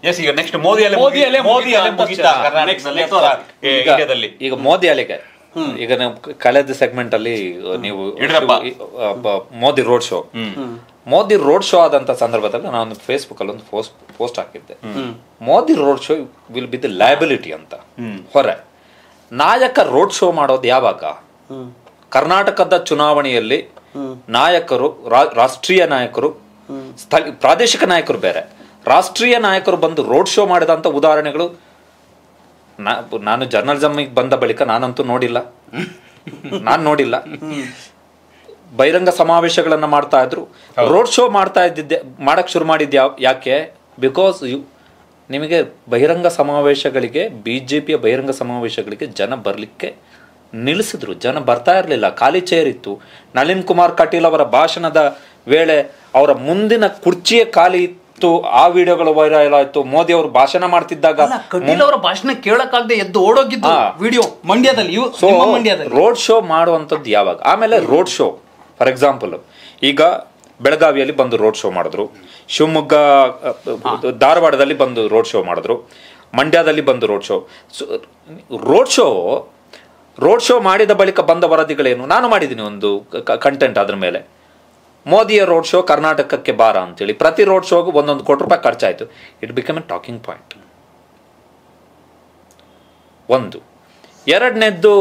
S ಈಗ next Modi ಅಲೆ ಮೋದಿ ಅಲೆ ಮೋದಿ ಅಲೆ ಮುಗೀತಾ ಮುಗೀತಾ ಅಂತ ಕರ್ನಾಟಕದಲ್ಲಿ next, ಅಥವಾ next. ಏ, ಈಗ- ಇಂಡಿಯಾದಲ್ಲಿ ಈಗ ಮೋದಿ ಅಲೆಗೆ ಈಗ ನಾವು ಕಳೆದ ಸೆಗ್ಮೆಂಟ್ ಅಲ್ಲಿ ನೀವು ಯಡಿಯೂರಪ್ಪ. ಆ, ಬ- Modi road show Modi road show ಆದಂತ ಸಂದರ್ಭದಲ್ಲಿ ನಾನು ಫೇಸ್ಬುಕ್ ಅಲ್ಲಿ ಒಂದು ಪೋಸ್ಟ್ ಪೋಸ್ಟ್ ಹಾಕಿದ್ದೆ Modi road show will be the liability ಅಂತ ಹೊರೆ ನಾಯಕ ರೋಡ್ ಶೋ ಮಾಡೋದು ಯಾವಾಗ ಕರ್ನಾಟಕದ ಚುನಾವಣೆಯಲ್ಲಿ ನಾಯಕರು ರಾ- ರಾಷ್ಟ್ರೀಯ ನಾಯಕರು ಸ್ಥಳ ಪ್ರಾದೇಶಿಕ ನಾಯಕರು ಬೇರೆ ರಾಷ್ಟ್ರೀಯ ನಾಯಕರು ಬಂದು ರೋಡ್ ಶೋ ಮಾಡಿದಂತ ಉದಾಹರಣೆಗಳು ನಾ- ನಾನು ಜರ್ನಲಿಸಮ್ಗೆ ಬಂದ ಬಳಿಕ ನಾನಂತೂ ನೋಡಿಲ್ಲ ನಾನು ನೋಡಿಲ್ಲ ಬಹಿರಂಗ ಸಮಾವೇಶಗಳನ್ನ ಮಾಡ್ತಾ ಇದ್ರು ರೋಡ್ ಶೋ ಮಾಡ್ತಾ ಇದ್ದಿದ್ದೆ ಮಾಡಕ್ ಶುರು ಮಾಡಿದ್ದೆ ಯಾವ- ಯಾಕೆ ಬಿಕಾಸ್ ಯು ನಿಮಗೆ ಬಹಿರಂಗ ಸಮಾವೇಶಗಳಿಗೆ ಬಿಜೆಪಿಯ ಬಹಿರಂಗ ಸಮಾವೇಶಗಳಿಗೆ ಜನ ಬರ್ಲಿಕ್ಕೆ ನಿಲ್ಲಿಸಿದ್ರು ಜನ ಬರ್ತಾ ಇರಲಿಲ್ಲ ಖಾಲಿ ಚೇರ್ ಇತ್ತು ನಳಿನ್ ಕುಮಾರ್ ಕಟೀಲ್ ಅವರ ಭಾಷಣದ ವೇಳೆ ಅವರ ಮುಂದಿನ ಕುರ್ಚಿಯೇ ಖಾಲಿ ಇತ್ತು ಆ ವಿಡಿಯೋಗಳು ವೈರಲ್ ಆಯ್ತು ಮೋದಿ ಅವರು ಭಾಷಣ ಮಾಡ್ತಿದ್ದಾಗ ಅಲ್ಲ ಕಟೀಲ್ ಅವರ ಭಾಷಣ ಕೇಳಕ್ಕಾಗದೆ ಎದ್ದು ಓಡೋಗಿದ್ದು ಹಾ. ವಿಡಿಯೋ ಮಂಡ್ಯದಲ್ಲಿ ಇವ್- ಸೊ ನಿಮ್ಮ ಮಂಡ್ಯದಲ್ಲಿ ರೋಡ್ ಶೋ ಮಾಡುವಂಥದ್ದು ಯಾವಾಗ ಆಮೇಲೆ ರೋಡ್ ಶೋ ಫಾರ್ ಎಕ್ಸಾಂಪಲ್ ಈಗ ಬೆಳಗಾವಿಯಲ್ಲಿ ಬಂದು ರೋಡ್ ಶೋ ಮಾಡಿದ್ರು ಶಿವಮೊಗ್ಗ ಅ, ಧಾರವಾಡದಲ್ಲಿ ಬಂದು ರೋಡ್ ಶೋ ಮಾಡಿದ್ರು ಮಂಡ್ಯದಲ್ಲಿ ಬಂದು road show road show road show ಮಾಡಿದ ಬಳಿಕ ಬಂದ ವರದಿಗಳೇನು ನಾನು ಮಾಡಿದ್ದೀನಿ ಒಂದು ಕಂಟೆಂಟ್ ಅದ್ರ ಮೇಲೆ ಮೋದಿಯ ರೋಡ್ ಶೋ ಕರ್ನಾಟಕಕ್ಕೆ ಬಾರ ಅಂತೇಳಿ ಪ್ರತಿ ರೋಡ್ ಶೋಗೂ ಒಂದೊಂದು ಕೋಟಿ ರೂಪಾಯಿ ಖರ್ಚಾಯಿತು it become a talking point ಒಂದು ಎರಡನೇದ್ದು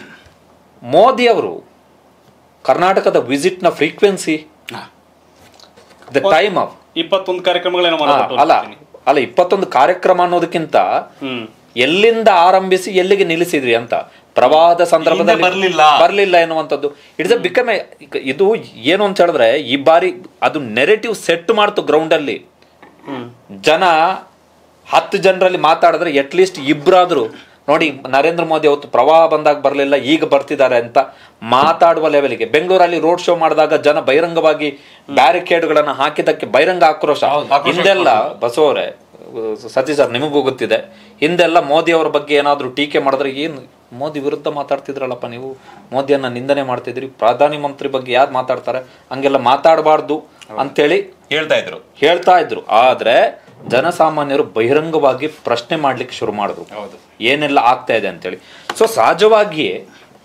ಮೋದಿ ಅವರು ಕರ್ನಾಟಕದ ವಿಸಿಟ್ನ ಫ್ರೀಕ್ವೆನ್ಸಿ ದ ಟೈಮ್ ಆಫ್ ಇಪ್ಪತ್ತೊಂದು ಕಾರ್ಯಕ್ರಮಗಳೇನೋ ಅಲ್ಲ ಮಾಡಬಹುದು ಅಲ್ಲ ಇಪ್ಪತ್ತೊಂದು ಕಾರ್ಯಕ್ರಮ ಅನ್ನೋದಕ್ಕಿಂತ ಹ್ಮ್ ಎಲ್ಲಿಂದ ಆರಂಭಿಸಿ ಎಲ್ಲಿಗೆ ನಿಲ್ಲಿಸಿದ್ರಿ ಅಂತ ಪ್ರವಾಹದ ಸಂದರ್ಭದಲ್ಲಿ ಹಿಂದೆ ಬರ್ಲಿಲ್ಲ. ಬರ್ಲಿಲ್ಲ ಎನ್ನುವಂಥದ್ದು ಇಟ್ಸ್ ಅ ಬಿಕಮ್ ಇದು ಏನು ಅಂತ ಹೇಳಿದ್ರೆ ಈ ಬಾರಿ ಅದು ನೆರೆಟಿವ್ ಸೆಟ್ ಮಾಡ್ತು ಗ್ರೌಂಡ್ ಅಲ್ಲಿ ಜನ ಹತ್ತು ಜನರಲ್ಲಿ ಮಾತಾಡಿದ್ರೆ ಅಟ್ಲೀಸ್ಟ್ ಇಬ್ಬರಾದ್ರು ನೋಡಿ ನರೇಂದ್ರ ಮೋದಿ ಅವತ್ತು ಪ್ರವಾಹ ಬಂದಾಗ ಬರಲಿಲ್ಲ ಈಗ ಬರ್ತಿದ್ದಾರೆ ಅಂತ ಮಾತಾಡುವ ಲೆವೆಲ್ಗೆ ಬೆಂಗಳೂರಲ್ಲಿ ರೋಡ್ ಶೋ ಮಾಡಿದಾಗ ಜನ ಬಹಿರಂಗವಾಗಿ ಬ್ಯಾರಿಕೇಡ್ಗಳನ್ನ ಹಾಕಿದ್ದಕ್ಕೆ ಬಹಿರಂಗ ಆಕ್ರೋಶ ಹಿಂದೆಲ್ಲ ಬಸವರೇ ಸತೀಶ್ ಸರ್ ನಿಮಗೂ ಗೊತ್ತಿದೆ ಹಿಂದೆಲ್ಲ ಮೋದಿ ಅವರ ಬಗ್ಗೆ ಏನಾದರೂ ಟೀಕೆ ಮಾಡಿದ್ರೆ ಏನು ಮೋದಿ ವಿರುದ್ಧ ಮಾತಾಡ್ತಿದ್ರಲ್ಲಪ್ಪ ನೀವು ಮೋದಿಯನ್ನ ನಿಂದನೆ ಮಾಡ್ತಿದ್ರಿ ಪ್ರಧಾನಿ ಮಂತ್ರಿ ಬಗ್ಗೆ ಯಾರು ಮಾತಾಡ್ತಾರೆ ಹಂಗೆಲ್ಲ ಮಾತಾಡಬಾರ್ದು ಅಂತೇಳಿ ಹೇಳ್ತಾ ಇದ್ರು ಹೇಳ್ತಾ ಇದ್ರು ಆದ್ರೆ ಜನಸಾಮಾನ್ಯರು ಬಹಿರಂಗವಾಗಿ ಪ್ರಶ್ನೆ ಮಾಡ್ಲಿಕ್ಕೆ ಶುರು ಮಾಡಿದ್ರು ಹೌದು. ಏನೆಲ್ಲ ಆಗ್ತಾ ಇದೆ ಅಂತೇಳಿ ಸೊ ಸಹಜವಾಗಿಯೇ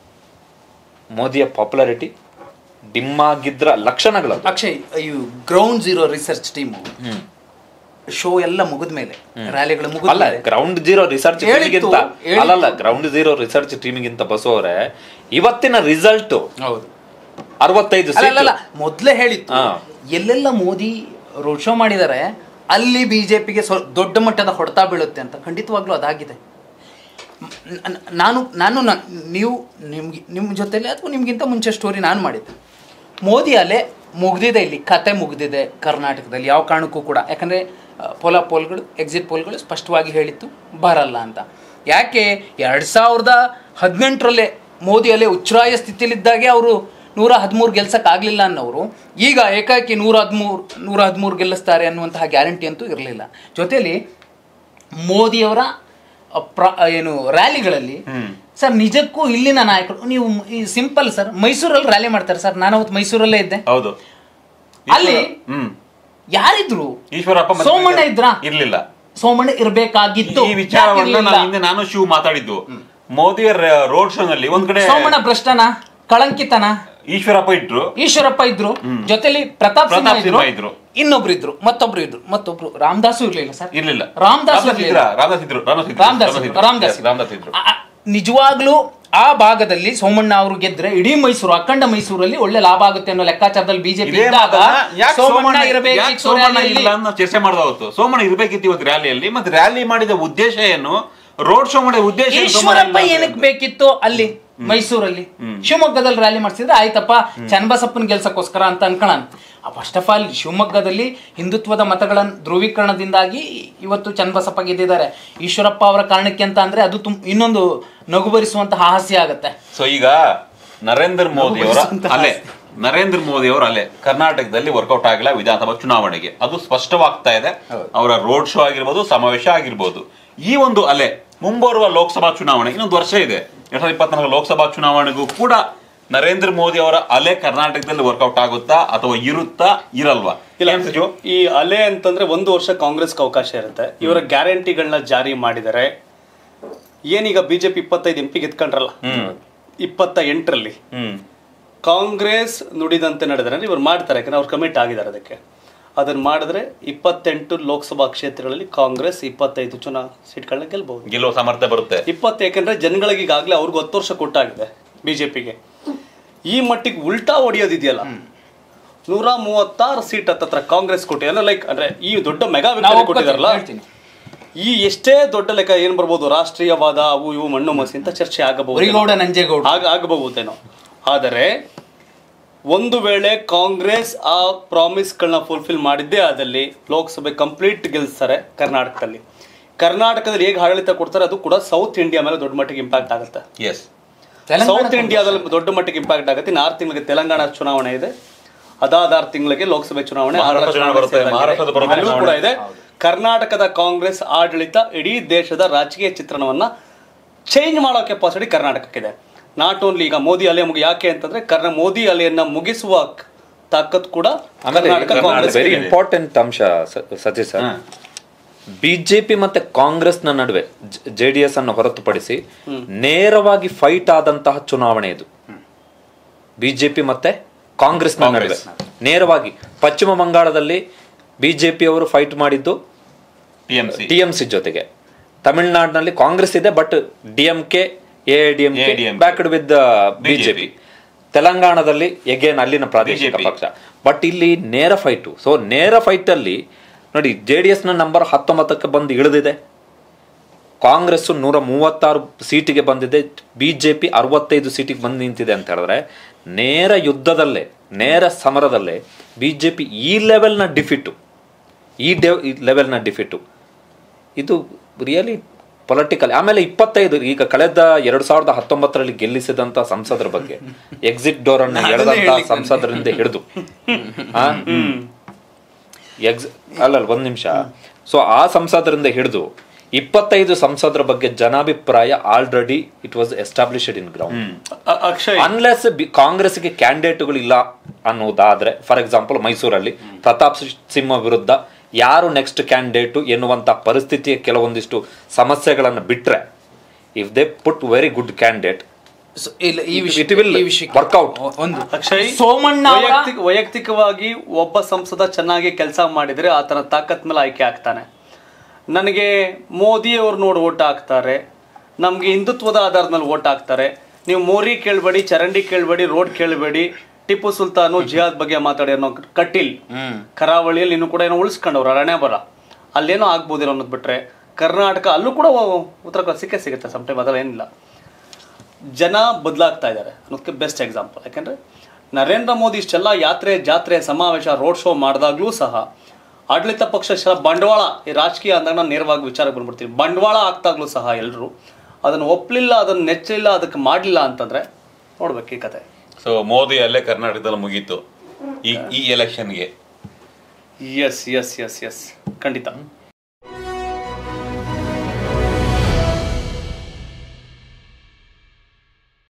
ಮೋದಿಯ ಪಾಪ್ಯುಲಾರಿಟಿ ಡಿಮ್ ಆಗಿದ್ರ ಲಕ್ಷಣಗಳು ಅಕ್ಷಯ್ ಇವು ground zero research team show ಎಲ್ಲ ಮುಗಿದ ಮೇಲೆ ರ್ಯಾಲಿಗಳು ಮುಗಿದ ಅಲ್ಲ ಗ್ರೌಂಡ್ ಜೀರೋ ರಿಸರ್ಚ್ ಹೇಳಿತ್ತು, ಟೀಮಿಗಿಂತ ಹೇಳಿತ್ತು. ಅಲ್ಲಲ್ಲ ಗ್ರೌಂಡ್ ಜೀರೋ ರಿಸರ್ಚ್ ಟೀಮಿಗಿಂತ ಬಸವರೆ ಇವತ್ತಿನ ರಿಸಲ್ಟ್ ಹೌದು ಅರವತ್ತೈದು ಅಲ್ಲ ಅಲ್ಲ, ಅಲ್ಲ ಸೀಟು. ಮೊದ್ಲೇ ಹೇಳಿತ್ತು ಹಾ. ಎಲ್ಲೆಲ್ಲ ಮೋದಿ ರೋಡ್ ಶೋ ಮಾಡಿದ್ದಾರೆ ಅಲ್ಲಿ ಬಿಜೆಪಿಗೆ ಸ್ವ ದೊಡ್ಡ ಮಟ್ಟದ ಹೊಡೆತ ಬೀಳುತ್ತೆ ಅಂತ ಖಂಡಿತವಾಗ್ಲೂ ಅದಾಗಿದೆ ನ- ನ- ನಾನು ನಾನು ನ- ನೀವು ನಿಮ್ಗೆ ನಿಮ್ಮ ಜೊತೆಲಿ ಅಥವಾ ನಿಮ್ಗಿಂತ ಮುಂಚೆ ಸ್ಟೋರಿ ನಾನು ಮಾಡಿದ್ದೆ ಮೋದಿ ಅಲೆ ಮುಗ್ದಿದೆ ಇಲ್ಲಿ ಕತೆ ಮುಗ್ದಿದೆ ಕರ್ನಾಟಕದಲ್ಲಿ ಯಾವ ಕಾರಣಕ್ಕೂ ಕೂಡ ಯಾಕಂದರೆ ಪೋಲ ಪೋಲ್ಗಳು ಎಕ್ಸಿಟ್ ಪೋಲ್ಗಳು ಸ್ಪಷ್ಟವಾಗಿ ಹೇಳಿತ್ತು ಬರಲ್ಲ ಅಂತ ಯಾಕೆ ಎರಡು ಸಾವಿರದ ಹದಿನೆಂಟರಲ್ಲೇ ಮೋದಿ ಅಲೆ ಉಚ್ಛ್ರಾಯ ಸ್ಥಿತಿಯಲ್ಲಿದ್ದಾಗೆ ಅವರು ನೂರ ಹದಿಮೂರು ಗೆಲ್ಸಕ್ಕಾಗಲಿಲ್ಲ ಅನ್ನೋರು ಈಗ ಏಕಾಏಕಿ ನೂರ ಹದಿಮೂರು ನೂರ ಹದಿಮೂರು ಗೆಲ್ಲಿಸ್ತಾರೆ ಅನ್ನುವಂತಹ ಗ್ಯಾರಂಟಿ ಅಂತೂ ಇರಲಿಲ್ಲ ಜೊತೆಲಿ ಮೋದಿಯವರ ಅ, ಪ್ರ ಏನು ರ್ಯಾಲಿಗಳಲ್ಲಿ ಸರ್ ನಿಜಕ್ಕೂ ಇಲ್ಲಿನ ನಾಯಕರು ನೀವು ಈ ಸಿಂಪಲ್ ಸರ್ ಮೈಸೂರಲ್ಲಿ ರ್ಯಾಲಿ ಮಾಡ್ತಾರೆ ಸರ್ ನಾನು ಅವತ್ತು ಮೈಸೂರಲ್ಲೇ ಇದ್ದೆ ಹೌದು ಅಲ್ಲಿ ಹ್ಮ್ ಯಾರಿದ್ರು ಈಶ್ವರಪ್ಪ ಮತ್ತೆ ಸೋಮಣ್ಣ ಇದ್ರಾ ಇರ್ಲಿಲ್ಲ ಸೋಮಣ್ಣ ಇರ್ಬೇಕಾಗಿತ್ತು ಈ ವಿಚಾರವನ್ನು ಯಾಕಿರ್ಲಿಲ್ಲ? ನಾನು ಹಿಂದೆ ನಾನು ಶಿವ್ ಮಾತಾಡಿದ್ದು ಮೋದಿಯ ರೋಡ್ ಶೋ ನಲ್ಲಿ ಒಂದ್ ಕಡೆ ಸೋಮಣ್ಣ ಭ್ರಷ್ಟನ ಕಳಂಕಿತನ ಈಶ್ವರಪ್ಪ ಇಟ್ರು ಈಶ್ವರಪ್ಪ ಇದ್ರು ಜೊತೆಲಿ ಪ್ರತಾಪ್ ಸಿಂಹ ಪ್ರತಾಪ್ ಇದ್ರು ಸಿಂಹ ಇದ್ರು. ಇನ್ನೊಬ್ರು ಇದ್ರು ಮತ್ತೊಬ್ರು ಇದ್ರು ಮತ್ತೊಬ್ರು ರಾಮದಾಸು ಇರ್ಲಿಲ್ಲ ಸರ್ ಇರ್ಲಿಲ್ಲ ರಾಮದಾಸ್ ರಾಮದಾಸ್ ಇರ್ಲಿಲ್ಲ. ಇದ್ರ ರಾಮದಾಸ್ ಇದ್ರು ರಾಮದಾಸ್ ಇದ್ರು ರಾಮದಾಸ್ ರಾಮದಾಸ್ ಇದ್ರು, ಇದ್ರು. ರಾಮದಾಸ್ Yes, ರಾಮದಾಸ್ ಇದ್ರು ಆ- ಆ, ನಿಜವಾಗ್ಲೂ ಆ ಭಾಗದಲ್ಲಿ ಸೋಮಣ್ಣ ಅವರು ಗೆದ್ರೆ ಇಡೀ ಮೈಸೂರು ಅಖಂಡ ಮೈಸೂರಲ್ಲಿ ಒಳ್ಳೆ ಲಾಭ ಆಗುತ್ತೆ ಅನ್ನೋ ಲೆಕ್ಕಾಚಾರದಲ್ಲಿ ಬಿಜೆಪಿ ಇದೇ ಇದ್ದಾಗ ಮಾತನ್ನ ಯಾಕ್ ಸೋಮಣ್ಣ ಸೋಮಣ್ಣ ಯಾಕ್ ಇರಬೇಕಿತ್ತು ಸೋಮಣ್ಣ ರ್ಯಾಲಿಯಲ್ಲಿ. ಇಲ್ಲ ಅನ್ನೋ ಚರ್ಚೆ ಮಾಡ್ದ ಅವತ್ತು ಸೋಮಣ್ಣ ಇರ್ಬೇಕಿತ್ತು ಇವತ್ತು ರ್ಯಾಲಿಯಲ್ಲಿ ಮತ್ತೆ ರ್ಯಾಲಿ ಮಾಡಿದ ಉದ್ದೇಶ ಏನು ರೋಡ್ ಶೋ ಮಾಡಿದ ಉದ್ದೇಶ ಏನು ಸೋಮಣ್ಣ ಈಶ್ವರಪ್ಪ ಇಲ್ಲ ಅಂತ ಏನಕ್ಕೆ ಬೇಕಿತ್ತು ಅಲ್ಲಿ ಮೈಸೂರಲ್ಲಿ ಶಿವಮೊಗ್ಗದಲ್ಲಿ ರ್ಯಾಲಿ ಮಾಡಿಸಿದ್ರೆ ಆಯ್ತಪ್ಪ ಚನ್ನಬಸಪ್ಪನ ಗೆಲ್ಸಕ್ಕೋಸ್ಕರ ಅಂತ ಅನ್ಕೊಳ್ಳೋಣ ಫಸ್ಟ್ ಆಫ್ ಆಲ್ ಶಿವಮೊಗ್ಗದಲ್ಲಿ ಹಿಂದುತ್ವದ ಮತಗಳ ಧ್ರುವೀಕರಣದಿಂದಾಗಿ ಇವತ್ತು ಚನ್ನಬಸಪ್ಪ ಗೆದ್ದಿದ್ದಾರೆ ಈಶ್ವರಪ್ಪ ಅವರ ಕಾರಣಕ್ಕೆ ಅಂತ ಅಂದ್ರೆ ಅದು ತುಂ ಇನ್ನೊಂದು ನಗು ಭರಿಸುವಂತಹ ಹಾಸ್ಯ ಆಗತ್ತೆ ಸೊ ಈಗ ನರೇಂದ್ರ ಮೋದಿ ಅವರ ಅಲೆ ನರೇಂದ್ರ ಮೋದಿ ಅವರ ಅಲೆ ಕರ್ನಾಟಕದಲ್ಲಿ ವರ್ಕೌಟ್ ಆಗಿಲ್ಲ ವಿಧಾನಸಭಾ ಚುನಾವಣೆಗೆ ಅದು ಸ್ಪಷ್ಟವಾಗ್ತಾ ಇದೆ ಅವರ ರೋಡ್ ಶೋ ಆಗಿರ್ಬೋದು ಸಮಾವೇಶ ಆಗಿರ್ಬೋದು ಈ ಒಂದು ಅಲೆ ಮುಂಬರುವ ಲೋಕಸಭಾ ಚುನಾವಣೆ ಇನ್ನೊಂದು ವರ್ಷ ಇದೆ ಎರಡ್ ಸಾವಿರದ ಇಪ್ಪತ್ನಾಲ್ಕು ಲೋಕಸಭಾ ಚುನಾವಣೆಗೂ ಕೂಡ ನರೇಂದ್ರ ಮೋದಿ ಅವರ ಅಲೆ ಕರ್ನಾಟಕದಲ್ಲಿ ವರ್ಕೌಟ್ ಆಗುತ್ತಾ ಅಥವಾ ಇರುತ್ತಾ ಇರಲ್ವಾ ಇಲ್ಲ ಏನ್ ಸಚಿವ ಈ ಅಲೆ ಅಂತಂದ್ರೆ ಒಂದು ವರ್ಷ ಕಾಂಗ್ರೆಸ್ಗೆ ಅವಕಾಶ ಇರುತ್ತೆ ಇವರ ಗ್ಯಾರಂಟಿಗಳನ್ನ ಜಾರಿ ಮಾಡಿದರೆ ಏನೀಗ ಬಿಜೆಪಿ ಇಪ್ಪತ್ತೈದು ಎಂ ಪಿ ಗೆದ್ಕೊಂಡ್ರಲ್ಲ ಇಪ್ಪತ್ತ ಎಂಟರಲ್ಲಿ ಹ್ಮ್ ಕಾಂಗ್ರೆಸ್ ನುಡಿದಂತೆ ನಡೆದರೆ ಅಂದ್ರೆ ಇವ್ರು ಮಾಡ್ತಾರೆ ಯಾಕಂದ್ರೆ ಅವ್ರು ಕಮಿಟ್ ಆಗಿದ್ದಾರೆ ಅದಕ್ಕೆ ಅದನ್ನ ಮಾಡಿದ್ರೆ ಇಪ್ಪತ್ತೆಂಟು ಲೋಕಸಭಾ ಕ್ಷೇತ್ರಗಳಲ್ಲಿ ಕಾಂಗ್ರೆಸ್ ಇಪ್ಪತ್ತೈದು ಚುನಾ ಸೀಟ್ಗಳನ್ನ ಗೆಲ್ಬಹುದು ಗೆಲ್ಲುವ ಸಾಮರ್ಥ್ಯ ಬರುತ್ತೆ ಇಪ್ಪತ್ತು ಯಾಕಂದ್ರೆ ಜನಗಳಿಗೆ ಈಗಾಗಲೇ ಅವ್ರಿಗೆ ಹತ್ತು ವರ್ಷ ಕೊಟ್ಟಾಗಿದೆ ಬಿಜೆಪಿಗೆ ಈ ಮಟ್ಟಿಗೆ ಉಲ್ಟಾ ಹೊಡೆಯೋದಿದೆಯಲ್ಲ ನೂರ ಮೂವತ್ತಾರು ಸೀಟ್ ಹತ್ತತ್ರ ಕಾಂಗ್ರೆಸ್ ಕೊಟ್ಟಿದ್ದಾರೆ ಲೈಕ್ ಅಂದ್ರೆ ಈ ದೊಡ್ಡ ಮೆಗಾ ನಾವು ವಿಕ್ಟರಿ ಒಪ್ಕೊತೀವಿ, ಕೊಟ್ಟಿದಾರಲ್ಲ ಹೇಳ್ತೀನಿ. ಈ ಎಷ್ಟೇ ದೊಡ್ಡ ಲೆಕ್ಕ ಏನ್ ಬರ್ಬೋದು ರಾಷ್ಟ್ರೀಯವಾದ ಅವು ಇವು ಮಣ್ಣು ಮಸಿ ಅಂತ ಚರ್ಚೆ ಆಗಬಹುದು ಉರಿಗೌಡ ನಂಜೇಗೌಡ ಆಗ ಆಗಬಹುದೇನೋ ಆದರೆ ಒಂದು ವೇಳೆ ಕಾಂಗ್ರೆಸ್ ಆ ಪ್ರಾಮಿಸ್ಗಳನ್ನ ಫುಲ್ಫಿಲ್ ಮಾಡಿದ್ದೇ ಆದಲ್ಲಿ ಲೋಕಸಭೆ ಕಂಪ್ಲೀಟ್ ಗೆಲ್ಸ್ತಾರೆ ಕರ್ನಾಟಕದಲ್ಲಿ ಕರ್ನಾಟಕದಲ್ಲಿ ಹೇಗೆ ಆಡಳಿತ ಕೊಡ್ತಾರೆ ಅದು ಕೂಡ ಸೌತ್ ಇಂಡಿಯಾ ಮೇಲೆ ದೊಡ್ಡ ಮಟ್ಟಿಗೆ ಇಂಪ್ಯಾಕ್ಟ್ ಆಗುತ್ತೆ ಎಸ್ ತೆಲಂಗಾಣ ಸೌತ್ ಇಂಡಿಯಾದಲ್ಲಿ ದೊಡ್ಡ ಮಟ್ಟಿಗೆ ಇಂಪ್ಯಾಕ್ಟ್ ಆಗುತ್ತೆ ಇನ್ನು ಆರು ತಿಂಗಳಿಗೆ ತೆಲಂಗಾಣ ಚುನಾವಣೆ ಇದೆ ಅದಾದ ಆರು ತಿಂಗಳಿಗೆ ಲೋಕಸಭೆ ಚುನಾವಣೆ ಮಹಾರಾಷ್ಟ್ರ ಆರು ಚುನಾವಣೆ ಬರುತ್ತೆ, ಸೇರಿದಂಗೆ ಮಹಾರಾಷ್ಟ್ರದ ಬರುತ್ತೆ ಅಲ್ಲೂ ಕೂಡ ಇದೆ ಕರ್ನಾಟಕದ ಕಾಂಗ್ರೆಸ್ ಆಡಳಿತ ಇಡೀ ದೇಶದ ರಾಜಕೀಯ ಚಿತ್ರಣವನ್ನ ಚೇಂಜ್ ಮಾಡೋ ಕೆಪಾಸಿಟಿ ಕರ್ನಾಟಕಕ್ಕಿದೆ ನಾಟ್ ಓನ್ಲಿ ಈಗ ಮೋದಿ ಅಲೆ ಮುಗಿ ಯಾಕೆ ಅಂತಂದ್ರೆ ಕರ್ನ ಮೋದಿ ಅಲೆಯನ್ನ ಮುಗಿಸುವ ತಾಕತ್ ಕೂಡ ಆಮೇಲೆ ಕರ್ನಾಟಕ ಕಾಂಗ್ರೆಸ್ ವೆರಿ ಇಂಪಾರ್ಟೆಂಟ್ ಅಂಶ ಸ- ಸತೀಶ್ ಸರ್ ಬಿಜೆಪಿ ಮತ್ತೆ ಕಾಂಗ್ರೆಸ್ನ ನಡುವೆ ಜೆ ಡಿ ಎಸ್ ಅನ್ನು ಹೊರತುಪಡಿಸಿ ನೇರವಾಗಿ ಫೈಟ್ ಆದಂತಹ ಚುನಾವಣೆ ಇದು ಬಿಜೆಪಿ ಮತ್ತೆ ಕಾಂಗ್ರೆಸ್ನ ನಡುವೆ ನೇರವಾಗಿ ಪಶ್ಚಿಮ ಬಂಗಾಳದಲ್ಲಿ ಬಿಜೆಪಿ ಅವರು ಫೈಟ್ ಮಾಡಿದ್ದು T M C T M C ಜೊತೆಗೆ ತಮಿಳುನಾಡಿನಲ್ಲಿ ಕಾಂಗ್ರೆಸ್ ಇದೆ but D M K A D M K ADMK. Backed with BJP ತೆಲಂಗಾಣದಲ್ಲಿ ಎಗೇನ್ ಅಲ್ಲಿನ ಪ್ರಾದೇಶಿಕ BJP. ಪಕ್ಷ ಬಟ್ ಇಲ್ಲಿ ನೇರ ಫೈಟು ಸೊ ನೇರ ಫೈಟ್ ಅಲ್ಲಿ ನೋಡಿ ಜೆ ಡಿ ಎಸ್ನ ನಂಬರ್ ಹತ್ತೊಂಬತ್ತಕ್ಕೆ ಬಂದು ಇಳಿದಿದೆ ಕಾಂಗ್ರೆಸ್ ನೂರ ಮೂವತ್ತಾರು ಸೀಟಿಗೆ ಬಂದಿದೆ ಬಿಜೆಪಿ ಅರವತ್ತೈದು ಸೀಟಿಗೆ ಬಂದು ನಿಂತಿದೆ ಅಂತ ಹೇಳಿದ್ರೆ ನೇರ ಯುದ್ಧದಲ್ಲೇ ನೇರ ಸಮರದಲ್ಲೇ ಬಿಜೆಪಿ ಈ ಲೆವೆಲ್ನ ಡಿಫಿಟು ಈ ಡೆ ಈ ಲೆವೆಲ್ನ ಡಿಫಿಟು ಇದು ರಿಯಲಿ ಪೊಲಿಟಿಕಲ್ ಆಮೇಲೆ ಇಪ್ಪತ್ತೈದು ಈಗ ಕಳೆದ ಎರಡ್ ಸಾವಿರದ ಹತ್ತೊಂಬತ್ತರಲ್ಲಿ ಗೆಲ್ಲಿಸಿದಂತ ಸಂಸದರ ಬಗ್ಗೆ ಎಕ್ಸಿಟ್ ಡೋರ್ ಅನ್ನು ಅದನ್ನೇ ಎಳೆದಂತ ಹೇಳಿಕ್ಕೆ ಸಂಸದರಿಂದ ಹಿಡಿದು ಆ? ಎಕ್ಸ್ ಅಲ್ಲಲ್ಲ ಒಂದ್ ನಿಮಿಷ ಸೊ ಆ ಸಂಸದರಿಂದ ಹಿಡಿದು ಇಪ್ಪತ್ತೈದು ಸಂಸದರ ಬಗ್ಗೆ ಜನಾಭಿಪ್ರಾಯ already it was established in ground ಅ- ಅಕ್ಷಯ್ ಅನ್ಲೆಸ್ ಕಾಂಗ್ರೆಸ್ಗೆ ಕ್ಯಾಂಡಿಡೇಟ್ಗಳು ಇಲ್ಲ ಅನ್ನೋದಾದ್ರೆ ಫಾರ್ ಎಕ್ಸಾಂಪಲ್ ಮೈಸೂರಲ್ಲಿ ಪ್ರತಾಪ್ ಸಿ- ಸಿಂಹ ವಿರುದ್ಧ ಯಾರು ನೆಕ್ಸ್ಟ್ ಕ್ಯಾಂಡಿಡೇಟು ಎನ್ನುವಂತ ಪರಿಸ್ಥಿತಿಯ ಕೆಲವೊಂದಿಷ್ಟು ಸಮಸ್ಯೆಗಳನ್ನು ಬಿಟ್ರೆ if they put very good candidate so, ಇಲ್ಲ ಈ It ವಿಷಯ will ಈ ವಿಷಯಕ್ಕೆ work out. ಒಂದು ಅಕ್ಷಯ್ ಸೋಮಣ್ಣ ಅವರ ವೈಯಕ್ತಿಕ ವೈಯಕ್ತಿಕವಾಗಿ ಒಬ್ಬ ಸಂಸದ ಚೆನ್ನಾಗಿ ಕೆಲಸ ಮಾಡಿದ್ರೆ ಆತನ ತಾಕತ್ ಮೇಲೆ ಆಯ್ಕೆ ಆಗ್ತಾನೆ ನನಗೆ ಮೋದಿ ಅವ್ರು ನೋಡಿ ಓಟ್ ಹಾಕ್ತಾರೆ ನಮ್ಗೆ ಹಿಂದುತ್ವದ ಆಧಾರದ ಮೇಲೆ ಓಟ್ ಹಾಕ್ತಾರೆ ನೀವು ಮೋರಿ ಕೇಳಬೇಡಿ ಚರಂಡಿ ಕೇಳಬೇಡಿ ರೋಡ್ ಕೇಳಬೇಡಿ ಟಿಪ್ಪು ಸುಲ್ತಾನು ಜಿಹಾದ್ ಬಗ್ಗೆ ಮಾತಾಡಿ ಅನ್ನೋ ಕಟ್ಟಿಲ್ ಕರಾವಳಿಯಲ್ಲಿ ಇನ್ನು ಕೂಡ ಏನೋ ಉಳಿಸ್ಕೊಂಡವ್ರು ಅರಣ್ಯ ಬರ ಅಲ್ಲೇನೋ ಆಗ್ಬೋದೇನೋ ಅನ್ನೋದು ಬಿಟ್ರೆ ಕರ್ನಾಟಕ ಅಲ್ಲೂ ಕೂಡ ಉತ್ತರ ಕ- ಸಿಕ್ಕೇ ಸಿಗುತ್ತೆ ಸಮ್ಟೈಮ್ ಅದಲ್ಲ ಏನಿಲ್ಲ ಜನ ಬದಲಾಗ್ತಾ ಇದ್ದಾರೆ ಅನ್ನೋದಕ್ಕೆ ಬೆಸ್ಟ್ ಎಕ್ಸಾಂಪಲ್ ಯಾಕೆಂದ್ರೆ ನರೇಂದ್ರ ಮೋದಿ ಇಷ್ಟೆಲ್ಲ ಯಾತ್ರೆ ಜಾತ್ರೆ ಸಮಾವೇಶ ರೋಡ್ ಶೋ ಮಾಡಿದಾಗ್ಲೂ ಸಹ ಆಡಳಿತ ಪಕ್ಷ ಶ- ಬಂಡವಾಳ ಈ ರಾಜಕೀಯ ಅಂದಾಗ ನಾನು ನೇರವಾಗಿ ವಿಚಾರಕ್ಕೆ ಬಂದ್ಬಿಡ್ತೀನಿ ಬಂಡವಾಳ ಆಗ್ತಾಗ್ಲೂ ಸಹ ಎಲ್ಲರೂ ಅದನ್ನು ಒಪ್ಪಲಿಲ್ಲ ಅದನ್ನು ನೆಚ್ಚಲಿಲ್ಲ ಅದಕ್ಕೆ ಮಾಡಲಿಲ್ಲ ಅಂತಂದ್ರೆ ನೋಡ್ಬೇಕು ಈ ಕತೆ ಸೊ ಮೋದಿ ಅಲ್ಲೇ ಕರ್ನಾಟಕದಲ್ಲಿ ಮುಗೀತು ಈ ಈ ಎಲೆಕ್ಷನ್ಗೆ ಎಸ್ ಎಸ್ ಎಸ್ ಎಸ್ ಖಂಡಿತ